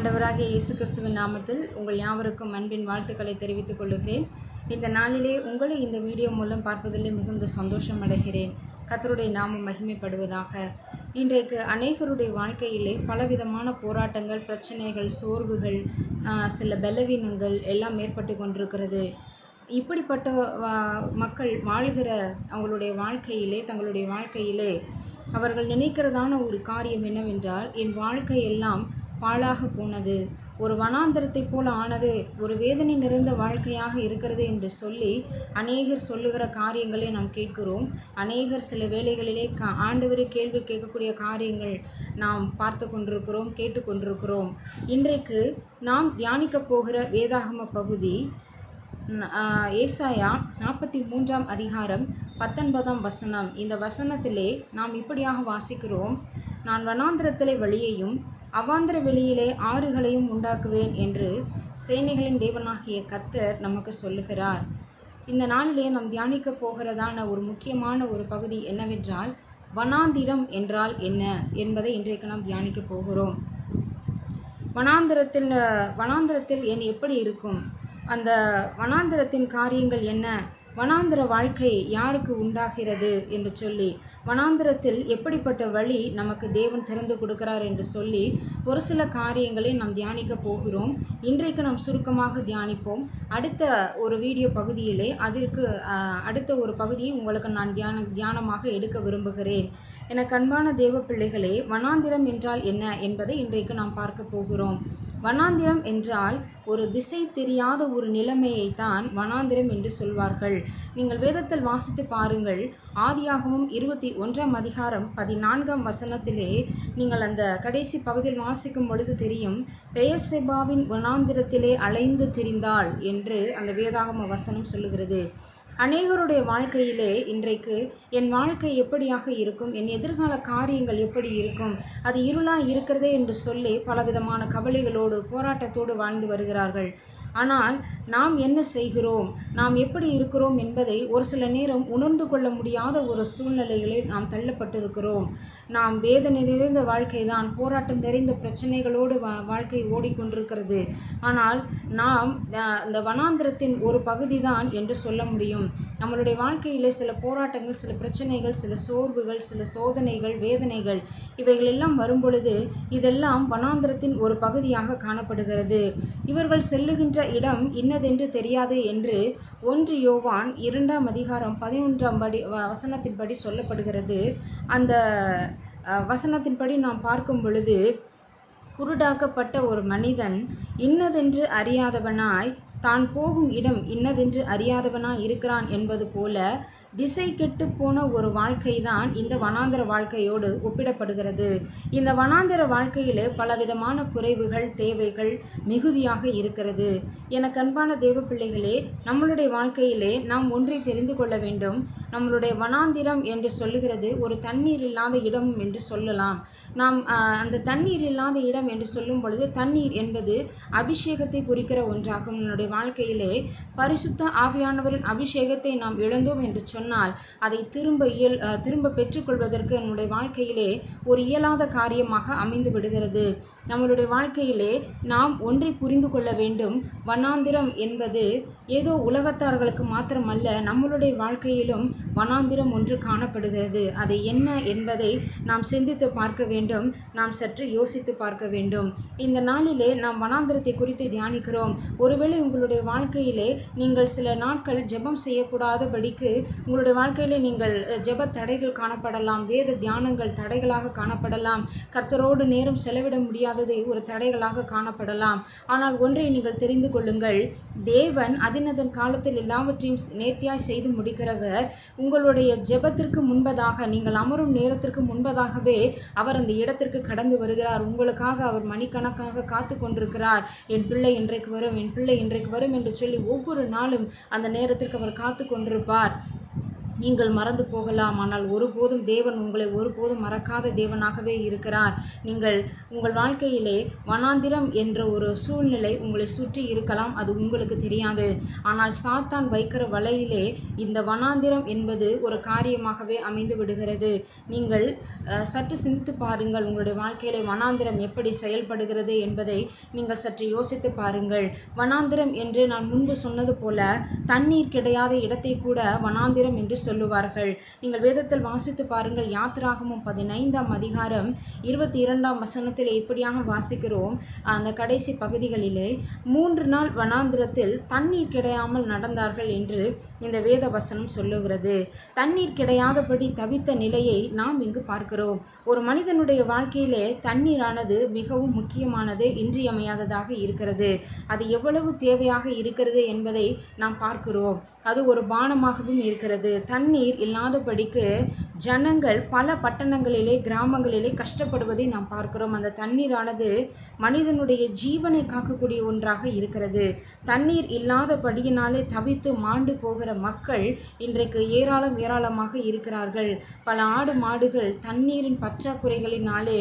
ஆண்டவராகிய இயேசு கிறிஸ்துவின் நாமத்தில் உங்கள் யாவருக்கும் அன்பின் வாழ்த்துக்களை தெரிவித்துக் கொள்கிறேன் இந்த நாளிலே உங்களை இந்த வீடியோ மூலம் பார்ப்பதிலே மிகுந்த சந்தோஷம் அடைகிறேன் கர்த்தருடைய நாமம் மகிமைப்படுவதாக இன்றைக்கு அநேகருடைய வாழ்க்கையிலே பலவிதமான போராட்டங்கள் பிரச்சனைகள் சோர்வுகள் ஆஹ், சில பலவீனங்கள் எல்லாம் ஏற்பட்டு கொண்டிருக்கிறது இப்படிப்பட்ட வா- மக்கள் வாழ்கிற அவங்களுடைய வாழ்க்கையிலே தங்களுடைய வாழ்க்கையிலே அவர்கள் நினைக்கிறதான ஒரு காரியம் என்னவென்றால் என் வாழ்க்கை எல்லாம் பாழாக போனது ஒரு வனாந்தரத்தைப் போல ஆனது ஒரு வேதனை நிறைந்த வாழ்க்கையாக இருக்கிறது என்று சொல்லி அநேகர் சொல்லுகிற காரியங்களை நாம் கேட்கிறோம் அநேகர் சில வேளைகளிலே கா ஆண்டவரை கேள்வி கேட்கக்கூடிய காரியங்கள் நாம் பார்த்து கொண்டிருக்கிறோம் கேட்டு கொண்டிருக்கிறோம் இன்றைக்கு நாம் தியானிக்கப் போகிற வேதாகம பகுதி ந- ஆஹ் ஏசாயா நாற்பத்தி மூன்றாம் அதிகாரம் பத்தொன்பதாம் வசனம் இந்த வசனத்திலே நாம் இப்படியாக வாசிக்கிறோம் நான் வனாந்திரத்திலே வழியையும் அவாந்திர வெளியிலே ஆறுகளையும் உண்டாக்குவேன் என்று சேனைகளின் தேவனாகிய கர்த்தர் நமக்கு சொல்லுகிறார் இந்த நாளிலே நாம் தியானிக்க போகிறதான ஒரு முக்கியமான ஒரு பகுதி என்னவென்றால் வனாந்திரம் என்றால் என்ன என்பதை இன்றைக்கு நாம் தியானிக்க போகிறோம் வனாந்திரத்தில் வனாந்திரத்தில் என் எப்படி இருக்கும் அந்த வனாந்திரத்தின் காரியங்கள் என்ன வனாந்திர வாழ்க்கை யாருக்கு உண்டாகிறது என்று சொல்லி வனாந்திரத்தில் எப்படிப்பட்ட வழி நமக்கு தேவன் திறந்து கொடுக்கிறார் என்று சொல்லி ஒரு சில காரியங்களை நாம் தியானிக்க போகிறோம் இன்றைக்கு நாம் சுருக்கமாக தியானிப்போம் அடுத்த ஒரு வீடியோ பகுதியிலே அதற்கு ஆஹ், அடுத்த ஒரு பகுதியை உங்களுக்கு நான் தியான தியானமாக எடுக்க விரும்புகிறேன் எனக்கு அன்பான தேவ பிள்ளைகளே வனாந்திரம் என்றால் என்ன என்பதை இன்றைக்கு நாம் பார்க்க போகிறோம் வனாந்திரம் என்றால் ஒரு திசை தெரியாத ஒரு நிலைமையை தான் வனாந்திரம் என்று சொல்வார்கள் நீங்கள் வேதத்தில் வாசித்து பாருங்கள் ஆதியாகமும் இருபத்தி ஒன்றாம் அதிகாரம் பதினான்காம் வசனத்திலே நீங்கள் அந்த கடைசி பகுதியில் வாசிக்கும் பொழுது தெரியும் பெயர் செபாவின் வனாந்திரத்திலே அலைந்து திரிந்தாள் என்று அந்த வேதாகம வசனம் சொல்லுகிறது அநேகருடைய வாழ்க்கையிலே இன்றைக்கு என் வாழ்க்கை எப்படியாக இருக்கும் என் எதிர்கால காரியங்கள் எப்படி இருக்கும் அது இருளாக இருக்கிறதே என்று சொல்லி பலவிதமான கவலைகளோடு போராட்டத்தோடு வாழ்ந்து வருகிறார்கள் ஆனால் நாம் என்ன செய்கிறோம் நாம் எப்படி இருக்கிறோம் என்பதை ஒரு சில நேரம் உணர்ந்து கொள்ள முடியாத ஒரு சூழ்நிலைகளில் நாம் தள்ளப்பட்டிருக்கிறோம் நாம் வேதனை நிறைந்த வாழ்க்கை தான் போராட்டம் நிறைந்த பிரச்சனைகளோடு வா வாழ்க்கை ஓடிக்கொண்டிருக்கிறது ஆனால் நாம் அஹ், இந்த வனாந்திரத்தின் ஒரு பகுதி தான் என்று சொல்ல முடியும் நம்மளுடைய வாழ்க்கையிலே சில போராட்டங்கள் சில பிரச்சனைகள் சில சோர்வுகள் சில சோதனைகள் வேதனைகள் இவைகள் எல்லாம் வரும்பொழுது இதெல்லாம் வனாந்திரத்தின் ஒரு பகுதியாக காணப்படுகிறது இவர்கள் செல்லுகின்ற இடம் இன்னதென்று தெரியாது என்று ஒன்று யோவான் இரண்டாம் அதிகாரம் பதினொன்றாம் படி வ- வசனத்தின்படி சொல்லப்படுகிறது அந்த அஹ், வசனத்தின்படி நாம் பார்க்கும் பொழுது குருடாக்கப்பட்ட ஒரு மனிதன் இன்னதென்று அறியாதவனாய் தான் போகும் இடம் இன்னதென்று அறியாதவனாய் இருக்கிறான் என்பது போல திசை கெட்டு போன ஒரு வாழ்க்கை தான் இந்த வனாந்தர வாழ்க்கையோடு ஒப்பிடப்படுகிறது இந்த வனாந்தர வாழ்க்கையிலே பலவிதமான குறைவுகள் தேவைகள் மிகுதியாக இருக்கிறது எனக்கு அன்பான தேவ பிள்ளைகளே நம்மளுடைய வாழ்க்கையிலே நாம் ஒன்றை தெரிந்து கொள்ள வேண்டும் நம்மளுடைய வனாந்திரம் என்று சொல்லுகிறது ஒரு தண்ணீர் இல்லாத இடம் என்று சொல்லலாம் நாம் ஆஹ், அந்த தண்ணீர் இல்லாத இடம் என்று சொல்லும் பொழுது தண்ணீர் என்பது அபிஷேகத்தை குறிக்கிற ஒன்றாகும் நம்மளுடைய வாழ்க்கையிலே பரிசுத்த ஆவியானவரின் அபிஷேகத்தை நாம் இழந்தோம் என்று சொன்னால் அதை திரும்ப இயல் ஆஹ், திரும்ப பெற்றுக்கொள்வதற்கு நம்முடைய வாழ்க்கையிலே ஒரு இயலாத காரியமாக அமைந்து விடுகிறது நம்மளுடைய வாழ்க்கையிலே நாம் ஒன்றை புரிந்து கொள்ள வேண்டும் வனாந்திரம் என்பது ஏதோ உலகத்தார்களுக்கு மாத்திரமல்ல நம்மளுடைய வாழ்க்கையிலும் வனாந்திரம் ஒன்று காணப்படுகிறது அது என்ன என்பதை நாம் சிந்தித்து பார்க்க வேண்டும் நாம் சற்று யோசித்து பார்க்க வேண்டும் இந்த நாளிலே நாம் வனாந்திரத்தை குறித்து தியானிக்கிறோம் ஒருவேளை உங்களுடைய வாழ்க்கையிலே நீங்கள் சில நாட்கள் ஜெபம் செய்யக்கூடாதபடிக்கு உங்களுடைய வாழ்க்கையிலே நீங்கள் அஹ், ஜெப தடைகள் காணப்படலாம் வேத தியானங்கள் தடைகளாக காணப்படலாம் கர்த்தரோடு நேரம் செலவிட முடியாதது ஒரு தடைகளாக காணப்படலாம் ஆனால் ஒன்றை நீங்கள் தெரிந்து கொள்ளுங்கள் தேவன் அதினதன் காலத்தில் எல்லாவற்றையும் நேர்த்தியாய் செய்து முடிக்கிறவர் உங்களுடைய ஜெபத்திற்கு முன்பதாக நீங்கள் அமரும் நேரத்திற்கு முன்பதாகவே அவர் அந்த இடத்திற்கு கடந்து வருகிறார் உங்களுக்காக அவர் மணிக்கணக்காக காத்து கொண்டிருக்கிறார் என் பிள்ளை இன்றைக்கு வரும் என் பிள்ளை இன்றைக்கு வரும் என்று சொல்லி ஒவ்வொரு நாளும் அந்த நேரத்திற்கு அவர் காத்து கொண்டிருப்பார் நீங்கள் மறந்து போகலாம் ஆனால் ஒருபோதும் தேவன் உங்களை ஒருபோதும் மறக்காத தேவனாகவே இருக்கிறார் நீங்கள் உங்கள் வாழ்க்கையிலே வனாந்திரம் என்ற ஒரு சூழ்நிலை உங்களை சுற்றி இருக்கலாம் அது உங்களுக்கு தெரியாது ஆனால் சாத்தான் வைக்கிற வலையிலே இந்த வனாந்திரம் என்பது ஒரு காரியமாகவே அமைந்து விடுகிறது நீங்கள் அஹ், சற்று சிந்தித்து பாருங்கள் உங்களுடைய வாழ்க்கையிலே வனாந்திரம் எப்படி செயல்படுகிறது என்பதை நீங்கள் சற்று யோசித்து பாருங்கள் வனாந்திரம் என்று நான் முன்பு சொன்னது போல தண்ணீர் கிடையாத இடத்தை கூட வனாந்திரம் என்று சொல்லுவார்கள் நீங்கள் வேதத்தில் வாசித்து பாருங்கள் யாத்திராகமும் பதினைந்தாம் அதிகாரம் இருபத்தி இரண்டாம் வசனத்தில் இப்படியாக வாசிக்கிறோம் அந்த கடைசி பகுதிகளிலே மூன்று நாள் வனாந்திரத்தில் தண்ணீர் கிடையாமல் நடந்தார்கள் என்று இந்த வேத வசனம் சொல்லுகிறது தண்ணீர் கிடையாதபடி தவித்த நிலையை நாம் இங்கு பார்க்கிறோம் ஒரு மனிதனுடைய வாழ்க்கையிலே தண்ணீரானது மிகவும் முக்கியமானது இன்றியமையாததாக இருக்கிறது அது எவ்வளவு தேவையாக இருக்கிறது என்பதை நாம் பார்க்கிறோம் அது ஒரு பானமாகவும் இருக்கிறது தண்ணீர் இல்லாதபடிக்கு ஜனங்கள் பல பட்டணங்களிலே கிராமங்களிலே கஷ்டப்படுவதை நாம் பார்க்கிறோம் அந்த தண்ணீரானது மனிதனுடைய ஜீவனை காக்கக்கூடிய ஒன்றாக இருக்கிறது தண்ணீர் இல்லாதபடியினாலே தவித்து மாண்டு போகிற மக்கள் இன்றைக்கு ஏராளம் ஏராளமாக இருக்கிறார்கள் பல ஆடு மாடுகள் தண்ணீரின் பற்றாக்குறைகளினாலே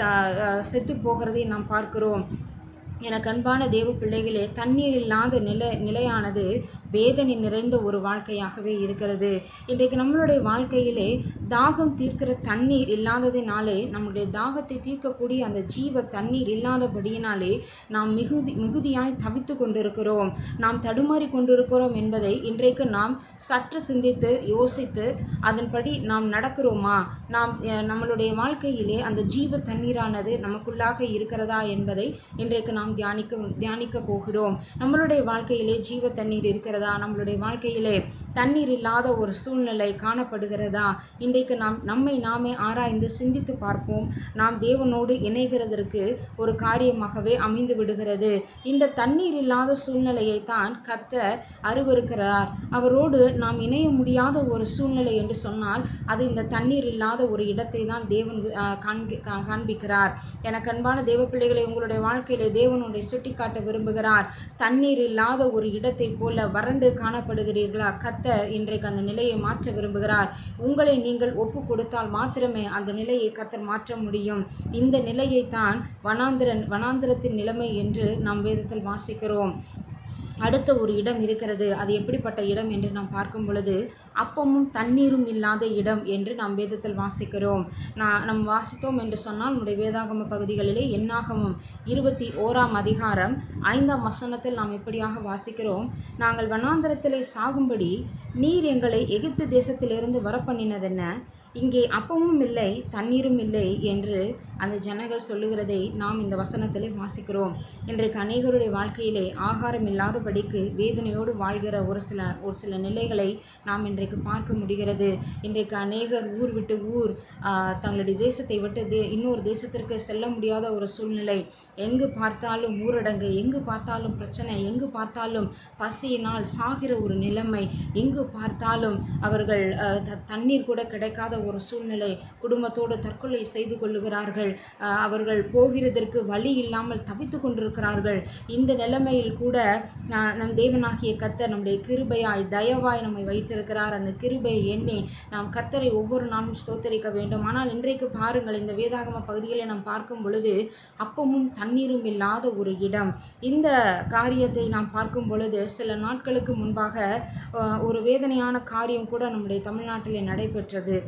செத்து போகிறதை நாம் பார்க்கிறோம் எனக்கு அன்பான தேவ பிள்ளைகளே தண்ணீர் இல்லாத நிலை நிலையானது வேதனை நிறைந்த ஒரு வாழ்க்கையாகவே இருக்கிறது இன்றைக்கு நம்மளுடைய வாழ்க்கையிலே தாகம் தீர்க்கிற தண்ணீர் இல்லாததினாலே நம்முடைய தாகத்தை தீர்க்கக்கூடிய அந்த ஜீவ தண்ணீர் இல்லாதபடியினாலே நாம் மிகுதி மிகுதியாய் தவித்து கொண்டிருக்கிறோம் நாம் தடுமாறி கொண்டிருக்கிறோம் என்பதை இன்றைக்கு நாம் சற்று சிந்தித்து யோசித்து அதன்படி நாம் நடக்கிறோமா நாம் அஹ், நம்மளுடைய வாழ்க்கையிலே அந்த ஜீவ தண்ணீரானது நமக்குள்ளாக இருக்கிறதா என்பதை இன்றைக்கு நாம் தியானிக்க தியானிக்க போகிறோம் நம்மளுடைய வாழ்க்கையிலே ஜீவ தண்ணீர் இருக்கிறதா நம்மளுடைய வாழ்க்கையிலே தண்ணீர் இல்லாத ஒரு சூழ்நிலை காணப்படுகிறதா இன்றைக்கு நாம் நம்மை நாமே ஆராய்ந்து சிந்தித்து பார்ப்போம் நாம் தேவனோடு இணைகிறதற்கு ஒரு காரியமாகவே அமைந்து விடுகிறது இந்த தண்ணீர் இல்லாத சூழ்நிலையை தான் கர்த்தர் அருவருக்கிறார் அவரோடு நாம் இணைய முடியாத ஒரு சூழ்நிலை என்று சொன்னால் அது இந்த தண்ணீர் இல்லாத ஒரு இடத்தை தான் தேவன் ஆஹ், காண்பி- கா- காண்பிக்கிறார் எனக்கு அன்பான தேவ பிள்ளைகளை உங்களுடைய வாழ்க்கையிலே தேவன் உன்னை சுட்டிக்காட்ட விரும்புகிறார் தண்ணீர் இல்லாத ஒரு இடத்தை போல வறண்டு காணப்படுகிறீர்களா கர்த்தர் இன்றைக்கு அந்த நிலையை மாற்ற விரும்புகிறார் உங்களை நீங்கள் ஒப்பு கொடுத்தால் மாத்திரமே அந்த நிலையை கர்த்தர் மாற்ற முடியும் இந்த நிலையை தான் வனாந்திரன் வனாந்திரத்தின் நிலைமை என்று நாம் வேதத்தில் வாசிக்கிறோம் அடுத்த ஒரு இடம் இருக்கிறது அது எப்படிப்பட்ட இடம் என்று நாம் பார்க்கும் பொழுது அப்பமும் தண்ணீரும் இல்லாத இடம் என்று நாம் வேதத்தில் வாசிக்கிறோம் நான் நம் வாசித்தோம் என்று சொன்னால் நம்முடைய வேதாகம பகுதிகளிலே எண்ணாகமம் இருபத்தி ஓராம் அதிகாரம் ஐந்தாம் வசனத்தில் நாம் இப்படியாக வாசிக்கிறோம் நாங்கள் வனாந்தரத்திலே சாகும்படி நீர் எங்களை எகிப்து தேசத்திலிருந்து வரப்பண்ணினதென்ன இங்கே அப்பமும் இல்லை தண்ணீரும் இல்லை என்று அந்த ஜனங்கள் சொல்லுகிறதை நாம் இந்த வசனத்திலே வாசிக்கிறோம் இன்றைக்கு அநேகருடைய வாழ்க்கையிலே ஆகாரம் இல்லாதபடிக்கு வேதனையோடு வாழ்கிற ஒரு சில ஒரு சில நிலைகளை நாம் இன்றைக்கு பார்க்க முடிகிறது இன்றைக்கு அநேகர் ஊர் விட்டு ஊர் ஆஹ், தங்களுடைய தேசத்தை விட்டு தே இன்னொரு தேசத்திற்கு செல்ல முடியாத ஒரு சூழ்நிலை எங்கு பார்த்தாலும் ஊரடங்கு எங்கு பார்த்தாலும் பிரச்சனை எங்கு பார்த்தாலும் பசியினால் சாகிற ஒரு நிலைமை எங்கு பார்த்தாலும் அவர்கள் அஹ், த- தண்ணீர் கூட கிடைக்காத ஒரு சூழ்நிலை குடும்பத்தோடு தற்கொலை செய்து கொள்ளுகிறார்கள் அஹ், அவர்கள் போகிறதற்கு வழி இல்லாமல் தவித்து கொண்டிருக்கிறார்கள் இந்த நிலைமையில் கூட நா- நம் தேவனாகிய கர்த்தர் நம்முடைய கிருபையாய் தயவாய் நம்மை வைத்திருக்கிறார் அந்த கிருபையை எண்ணி நாம் கர்த்தரை ஒவ்வொரு நாளும் ஸ்தோத்தரிக்க வேண்டும் ஆனால் இன்றைக்கு பாருங்கள் இந்த வேதாகம பகுதிகளை நாம் பார்க்கும் பொழுது அப்பமும் தண்ணீரும் இல்லாத ஒரு இடம் இந்த காரியத்தை நாம் பார்க்கும் பொழுது சில நாட்களுக்கு முன்பாக அஹ், ஒரு வேதனையான காரியம் கூட நம்முடைய தமிழ்நாட்டிலே நடைபெற்றது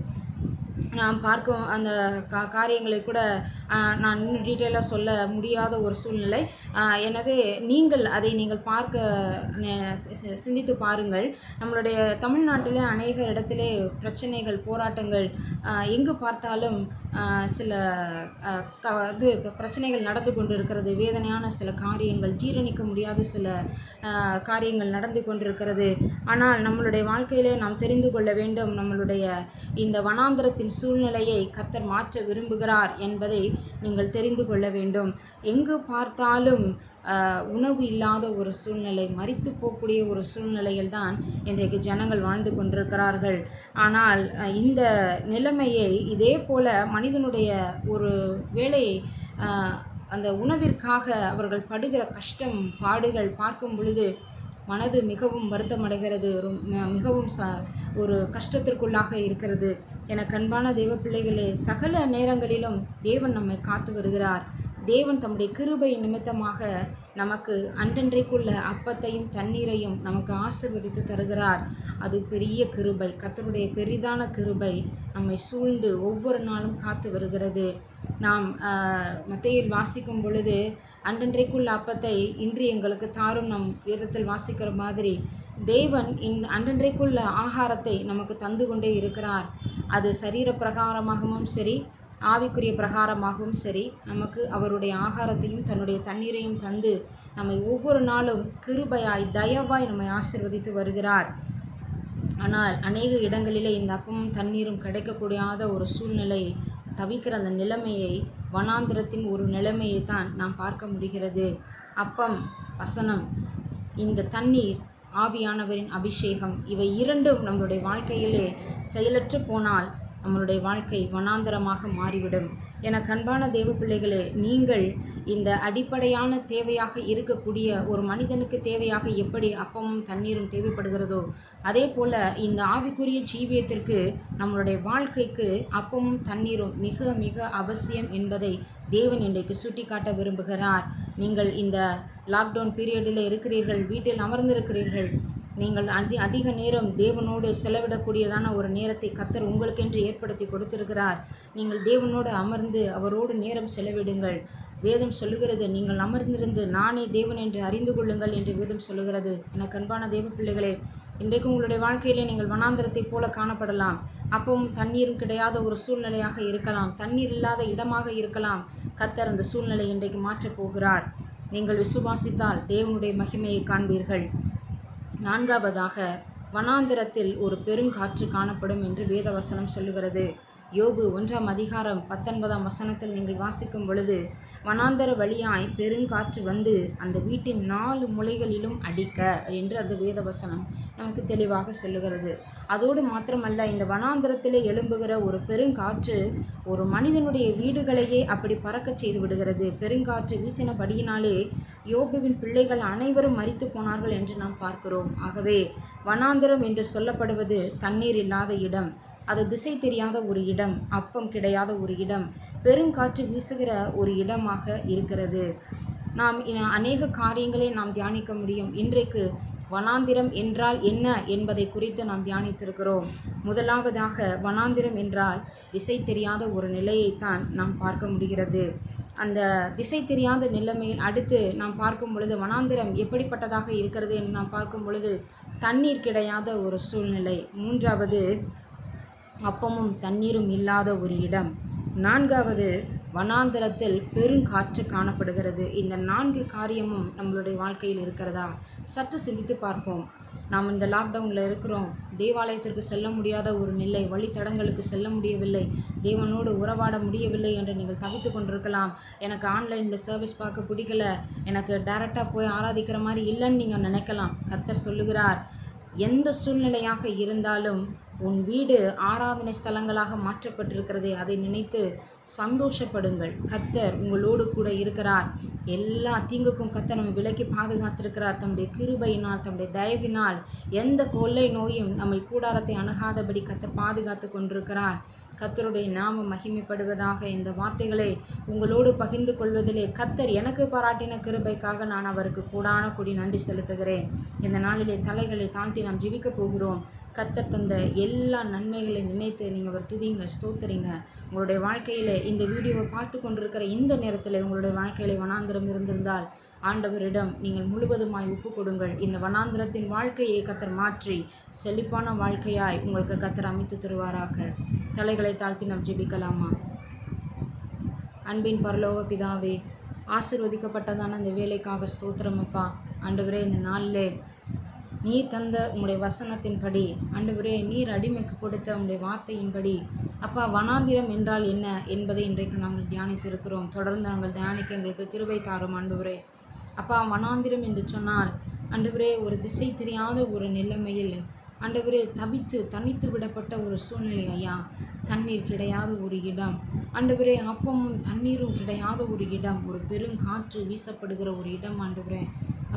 நாம் பார்க்கும் அந்த கா காரியங்களை கூட ஆஹ், நான் இன்னும் டீட்டெயிலாக சொல்ல முடியாத ஒரு சூழ்நிலை ஆஹ், எனவே நீங்கள் அதை நீங்கள் பார்க்க நெ- சி- சி- சிந்தித்து பாருங்கள் நம்மளுடைய தமிழ்நாட்டிலே அநேக இடத்திலே பிரச்சனைகள் போராட்டங்கள் ஆஹ், எங்கு பார்த்தாலும் ஆஹ், சில ஆஹ், க இது பிரச்சனைகள் நடந்து கொண்டு இருக்கிறது வேதனையான சில காரியங்கள் ஜீரணிக்க முடியாத சில ஆஹ், காரியங்கள் நடந்து கொண்டிருக்கிறது ஆனால் நம்மளுடைய வாழ்க்கையிலே நாம் தெரிந்து கொள்ள வேண்டும் நம்மளுடைய இந்த வனாந்திரத்தின் சூழ்நிலையை கர்த்தர் மாற்ற விரும்புகிறார் என்பதை நீங்கள் தெரிந்து கொள்ள வேண்டும் எங்கு பார்த்தாலும் ஆஹ், உணவு இல்லாத ஒரு சூழ்நிலை மரித்து போகக்கூடிய ஒரு சூழ்நிலையில் தான் இன்றைக்கு ஜனங்கள் வாழ்ந்து கொண்டிருக்கிறார்கள் ஆனால் ஆஹ், இந்த நிலைமையை இதே போல மனிதனுடைய ஒரு வேலை ஆஹ், அந்த உணவிற்காக அவர்கள் படுகிற கஷ்டம் பாடுகள் பார்க்கும் பொழுது மனது மிகவும் வருத்தமடைகிறது ரொம்- ம- மிகவும் ச ஒரு கஷ்டத்திற்குள்ளாக இருக்கிறது என கண்பான தேவ பிள்ளைகளே சகல நேரங்களிலும் தேவன் நம்மை காத்து வருகிறார் தேவன் தம்முடைய கிருபை நிமித்தமாக நமக்கு அன்றன்றைக்குள்ள அப்பத்தையும் தண்ணீரையும் நமக்கு ஆசீர்வதித்து தருகிறார் அது பெரிய கிருபை கர்த்தருடைய பெரிதான கிருபை நம்மை சூழ்ந்து ஒவ்வொரு நாளும் காத்து வருகிறது நாம் மத்தையில் வாசிக்கும் பொழுது அன்றன்றைக்குள்ள அப்பத்தை இன்று எங்களுக்கு தாரும் நம் வேதத்தில் வாசிக்கிற மாதிரி தேவன் இன் அன்றன்றைக்குள்ள ஆகாரத்தை நமக்கு தந்து கொண்டே இருக்கிறார் அது சரீர பிரகாரமாகவும் சரி ஆவிக்குரிய பிரகாரமாகவும் சரி நமக்கு அவருடைய ஆகாரத்தையும் தன்னுடைய தண்ணீரையும் தந்து நம்மை ஒவ்வொரு நாளும் கிருபையாய் தயவாய் நம்மை ஆசீர்வதித்து வருகிறார் ஆனால் அநேக இடங்களிலே இந்த அப்பமும் தண்ணீரும் கிடைக்கக்கூடாத ஒரு சூழ்நிலை தவிக்கிற அந்த நிலைமையை வனாந்திரத்தின் ஒரு நிலைமையை தான் நாம் பார்க்க முடிகிறது அப்பம் வசனம் இந்த தண்ணீர் ஆவியானவரின் அபிஷேகம் இவை இரண்டும் நம்மளுடைய வாழ்க்கையிலே செயலற்று போனால் நம்மளுடைய வாழ்க்கை வனாந்தரமாக மாறிவிடும் என கண்பான தேவ பிள்ளைகளே நீங்கள் இந்த அடிப்படையான தேவையாக இருக்கக்கூடிய ஒரு மனிதனுக்கு தேவையாக எப்படி அப்பமும் தண்ணீரும் தேவைப்படுகிறதோ அதே போல இந்த ஆவிக்குரிய ஜீவியத்திற்கு நம்மளுடைய வாழ்க்கைக்கு அப்பமும் தண்ணீரும் மிக மிக அவசியம் என்பதை தேவன் இன்றைக்கு சுட்டிக்காட்ட விரும்புகிறார் நீங்கள் இந்த லாக்டவுன் பீரியடில் இருக்கிறீர்கள் வீட்டில் அமர்ந்திருக்கிறீர்கள் நீங்கள் அதி அதிக நேரம் தேவனோடு செலவிடக்கூடியதான ஒரு நேரத்தை கத்தர் உங்களுக்கென்று ஏற்படுத்தி கொடுத்திருக்கிறார் நீங்கள் தேவனோடு அமர்ந்து அவரோடு நேரம் செலவிடுங்கள் வேதம் சொல்லுகிறது நீங்கள் அமர்ந்திருந்து நானே தேவன் என்று அறிந்து கொள்ளுங்கள் என்று வேதம் சொல்லுகிறது எனக்கு அன்பான தேவ பிள்ளைகளே இன்றைக்கு உங்களுடைய வாழ்க்கையிலே நீங்கள் வனாந்திரத்தைப் போல காணப்படலாம் அப்பவும் தண்ணீரும் கிடையாத ஒரு சூழ்நிலையாக இருக்கலாம் தண்ணீர் இல்லாத இடமாக இருக்கலாம் கத்தர் அந்த சூழ்நிலை இன்றைக்கு மாற்றப் போகிறார் நீங்கள் விசுவாசித்தால் தேவனுடைய மகிமையை காண்பீர்கள் நான்காவதாக வனாந்திரத்தில் ஒரு பெருங்காற்று காணப்படும் என்று வேதவசனம் சொல்லுகிறது யோபு ஒன்றாம் அதிகாரம் பத்தொன்பதாம் வசனத்தில் நீங்கள் வாசிக்கும் பொழுது வனாந்தர வழியாய் பெருங்காற்று வந்து அந்த வீட்டின் நாலு முலைகளிலும் அடிக்க என்று அந்த வேதவசனம் நமக்கு தெளிவாக சொல்லுகிறது அதோடு மாத்திரமல்ல இந்த வனாந்தரத்திலே எழும்புகிற ஒரு பெருங்காற்று ஒரு மனிதனுடைய வீடுகளையே அப்படி பறக்கச் செய்து விடுகிறது பெருங்காற்று வீசினபடியினாலே யோபுவின் பிள்ளைகள் அனைவரும் மரித்து போனார்கள் என்று நாம் பார்க்கிறோம் ஆகவே வனாந்திரம் என்று சொல்லப்படுவது தண்ணீர் இல்லாத இடம் அது திசை தெரியாத ஒரு இடம் அப்பம் கிடையாத ஒரு இடம் பெருங்காற்று வீசுகிற ஒரு இடமாக இருக்கிறது நாம் இ- அநேக காரியங்களை நாம் தியானிக்க முடியும் இன்றைக்கு வனாந்திரம் என்றால் என்ன என்பதை குறித்து நாம் தியானித்திருக்கிறோம் முதலாவதாக வனாந்திரம் என்றால் திசை தெரியாத ஒரு நிலையைத்தான் நாம் பார்க்க முடிகிறது அந்த திசை தெரியாத நிலைமையில் அடுத்து நாம் பார்க்கும் பொழுது வனாந்திரம் எப்படிப்பட்டதாக இருக்கிறது என்று நாம் பார்க்கும் பொழுது தண்ணீர் கிடையாத ஒரு சூழ்நிலை மூன்றாவது அப்பமும் தண்ணீரும் இல்லாத ஒரு இடம் நான்காவது வனாந்தரத்தில் பெருங்காற்று காணப்படுகிறது இந்த நான்கு காரியமும் நம்மளுடைய வாழ்க்கையில் இருக்கிறதா சற்று சிந்தித்து பார்ப்போம் நாம் இந்த லாக்டவுனில் இருக்கிறோம் தேவாலயத்திற்கு செல்ல முடியாத ஒரு நிலை வழித்தடங்களுக்கு செல்ல முடியவில்லை தேவனோடு உறவாட முடியவில்லை என்று நீங்கள் தவித்து கொண்டிருக்கலாம் எனக்கு ஆன்லைனில் சர்வீஸ் பார்க்க பிடிக்கல எனக்கு டைரெக்டாக போய் ஆராதிக்கிற மாதிரி இல்லைன்னு நீங்கள் நினைக்கலாம் கர்த்தர் சொல்லுகிறார் எந்த சூழ்நிலையாக இருந்தாலும் உன் வீடு ஆராதனை ஸ்தலங்களாக மாற்றப்பட்டிருக்கிறதே அதை நினைத்து சந்தோஷப்படுங்கள் கர்த்தர் உங்களோடு கூட இருக்கிறார் எல்லா தீங்குக்கும் கர்த்தர் நம்மை விலக்கி பாதுகாத்திருக்கிறார் தம்முடைய கிருபையினால் தம்முடைய தயவினால் எந்த கொள்ளை நோயும் நம்மை கூடாரத்தை அணுகாதபடி கர்த்தர் பாதுகாத்து கொண்டிருக்கிறார் கர்த்தருடைய நாமம் மகிமைப்படுவதாக இந்த வார்த்தைகளை உங்களோடு பகிர்ந்து கொள்வதிலே கர்த்தர் எனக்கு பாராட்டின கிருபைக்காக நான் அவருக்கு கூடான கொடி நன்றி செலுத்துகிறேன் இந்த நாளிலே தலைகளை தாழ்த்தி நாம் ஜெபிக்க போகிறோம் கர்த்தர் தந்த எல்லா நன்மைகளை நினைத்து நீங்கள் அவர் துதிங்க ஸ்தோத்தரிங்க உங்களுடைய வாழ்க்கையில் இந்த வீடியோவை பார்த்து கொண்டிருக்கிற இந்த நேரத்தில் உங்களுடைய வாழ்க்கையில் வனாந்திரம் இருந்திருந்தால் ஆண்டவரிடம் நீங்கள் முழுவதுமாய் ஒப்பு கொடுங்கள் இந்த வனாந்திரத்தின் வாழ்க்கையை கத்தர் மாற்றி செழிப்பான வாழ்க்கையாய் உங்களுக்கு கத்தர் அமைத்து தருவாராக தலைகளை தாழ்த்தி நாம் ஜெபிக்கலாமா அன்பின் பரலோக பிதாவே ஆசிர்வதிக்கப்பட்டதான இந்த வேலைக்காக ஸ்தோத்திரம் அப்பா ஆண்டவரே இந்த நாளிலே நீர் தந்த உம்முடைய வசனத்தின்படி ஆண்டவரே நீர் அடிமைக்கு கொடுத்த உம்முடைய வார்த்தையின்படி அப்பா வனாந்திரம் என்றால் என்ன என்பதை இன்றைக்கு நாங்கள் தியானித்திருக்கிறோம் தொடர்ந்து நாங்கள் தியானிக்க எங்களுக்கு கிருபை தாரும் ஆண்டவரே அப்பா வனாந்திரம் என்று சொன்னால் ஆண்டவரே ஒரு திசை தெரியாத ஒரு நிலைமையில் ஆண்டவரே தவித்து தனித்து விடப்பட்ட ஒரு சூழ்நிலை ஐயா தண்ணீர் கிடையாத ஒரு இடம் ஆண்டவரே அப்பமும் தண்ணீரும் கிடையாத ஒரு இடம் ஒரு பெருங்காற்று வீசப்படுகிற ஒரு இடம் ஆண்டவரே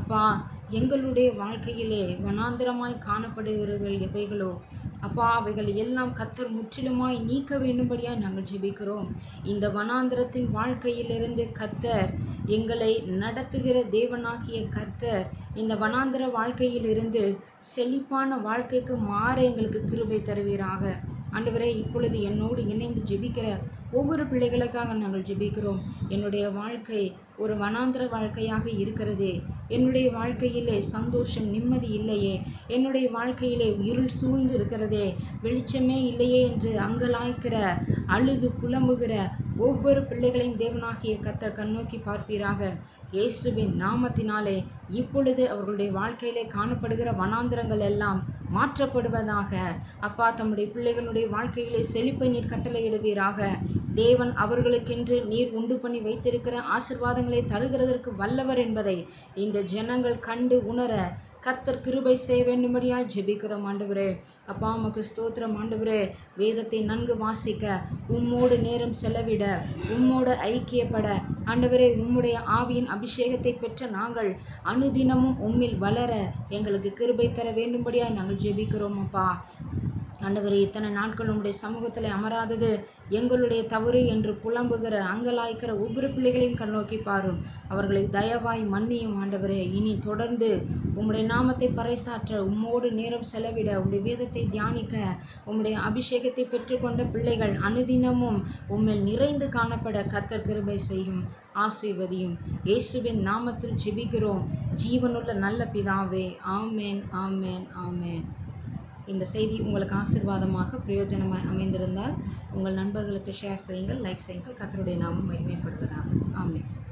அப்பா எங்களுடைய வாழ்க்கையிலே வனாந்திரமாய் காணப்படுகிறவர்கள் எவைகளோ அப்பா அவைகள் எல்லாம் கத்தர் முற்றிலுமாய் நீக்க வேண்டும்படியாய் நாங்கள் ஜெபிக்கிறோம் இந்த வனாந்திரத்தின் வாழ்க்கையிலிருந்து கத்தர் எங்களை நடத்துகிற தேவனாகிய கர்த்தர் இந்த வனாந்திர வாழ்க்கையிலிருந்து செழிப்பான வாழ்க்கைக்கு மாற எங்களுக்கு கிருபை தருவீராக ஆண்டவரே இப்பொழுது என்னோடு இணைந்து ஜெபிக்கிற ஒவ்வொரு பிள்ளைகளுக்காக நாங்கள் ஜெபிக்கிறோம் என்னுடைய வாழ்க்கை ஒரு வனாந்திர வாழ்க்கையாக இருக்கிறதே என்னுடைய வாழ்க்கையிலே சந்தோஷம் நிம்மதி இல்லையே என்னுடைய வாழ்க்கையிலே இருள் சூழ்ந்து இருக்கிறதே வெளிச்சமே இல்லையே என்று அங்கலாய்க்கிற அழுது புலம்புகிற ஒவ்வொரு பிள்ளைகளையும் தேவனாகிய கத்தர் கண்ணோக்கி பார்ப்பீராக இயேசுவின் நாமத்தினாலே இப்பொழுது அவர்களுடைய வாழ்க்கையிலே காணப்படுகிற வனாந்திரங்கள் எல்லாம் மாற்றப்படுவதாக அப்பா தம்முடைய பிள்ளைகளுடைய வாழ்க்கையிலே செழிப்பை நீர் கட்டளையிடுவீராக தேவன் அவர்களுக்கென்று நீர் உண்டு பண்ணி வைத்திருக்கிற ஆசிர்வாதங்களை தருகிறதற்கு வல்லவர் என்பதை இந்த ஜனங்கள் கண்டு உணர கத்தர் கிருபை செய்ய வேண்டும்படியாய் ஜெபிக்கிறோம் ஆண்டவரே அப்பா உமக்கு ஸ்தோத்திரம் ஆண்டவரே வேதத்தை நன்கு வாசிக்க உம்மோடு நேரம் செலவிட உம்மோடு ஐக்கியப்பட ஆண்டவரே உம்முடைய ஆவியின் அபிஷேகத்தை பெற்ற நாங்கள் அனுதினமும் உம்மில் வளர எங்களுக்கு கிருபை தர வேண்டும்படியாய் நாங்கள் ஜெபிக்கிறோம் அப்பா ஆண்டவரே இத்தனை நாட்கள் உம்முடைய சமூகத்தில் அமராதது எங்களுடைய தவறு என்று புலம்புகிற அங்கலாய்க்கிற ஒவ்வொரு பிள்ளைகளையும் கண்ணோக்கி பாரும் அவர்களை தயவாய் மன்னியும் ஆண்டவரே இனி தொடர்ந்து உம்முடைய நாமத்தை பறைசாற்ற உம்மோடு நேரம் செலவிட உம்முடைய வேதத்தை தியானிக்க உம்முடைய அபிஷேகத்தை பெற்றுக்கொண்ட பிள்ளைகள் அனுதினமும் உம்மில் நிறைந்து காணப்பட கத்தர் கிருபை செய்யும் ஆசீர்வதியும் இயேசுவின் நாமத்தில் ஜெபிக்கிறோம் ஜீவனுள்ள நல்ல பிதாவே ஆமேன் ஆமேன் ஆமேன் இந்த செய்தி உங்களுக்கு ஆசீர்வாதமாக பிரயோஜனமாய் அமைந்திருந்தால் உங்கள் நண்பர்களுக்கு ஷேர் செய்யுங்கள் லைக் செய்யுங்கள் கத்தருடைய நாமம் மகிமைப்படுவதாக ஆமென்